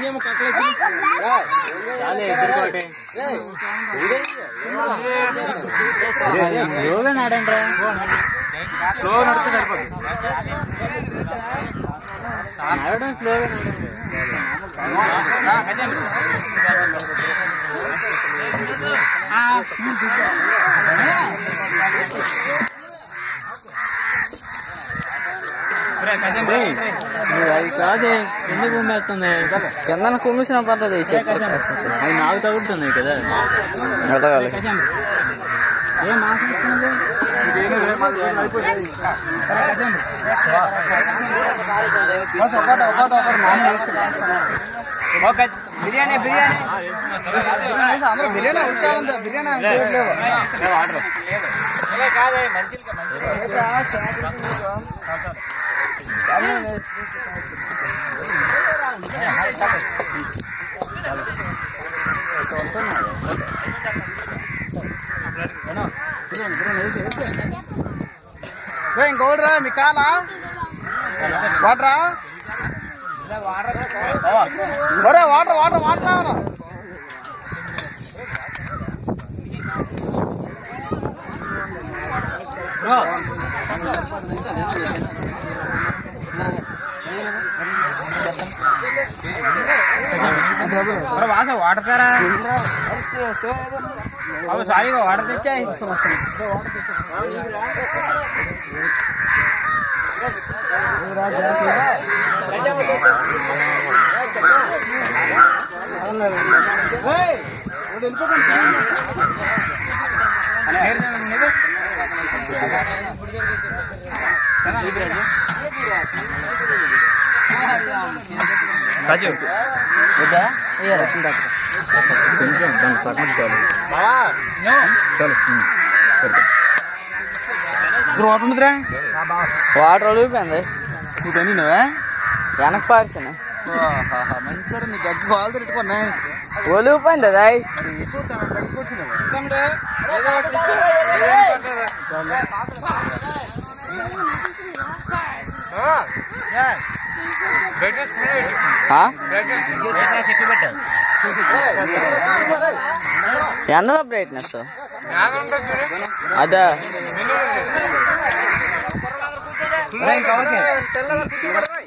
స్లోగా నాడండి స్లో నడితే సరిపోతుంది నడవడం స్లోగా నువ్వు అది కాదే ఎందుకు కుమ్మేస్తుంది కిందన కుమ్మిసిన పద్ధతి అది నాకు తగులుతున్నాయి కదా ఎదగాలి ఏం మాట్లాడుతుంది ఓకే బిర్యానీ బిర్యానీ అందరూ బిర్యానీ ఉడకాలంటే బిర్యానీ లేవు ఆర్డర్ కాదే మంచిగా ఇంకోటి రా మీ కాలా వాటరా ఒరే వాటర్ వాటర్ వాటర్ రావాలా వాస వాటర్ తారా అవి సారీగా వాటర్ తెచ్చాయి రాజు కొంచెం దాని సగం చాలు చాలు వాటర్ ఉందిరా వాటర్ ఒలిగిపోయింది నువ్వు తన్నినవా వెనక్కి పారిసిన మంచిగా నీ గజ్జి బాల్ తిట్టుకున్నా ఒలిగిపోయింది అది ఆ? ఎంతలో బ్రైట్నెస్ అదే ఇంకా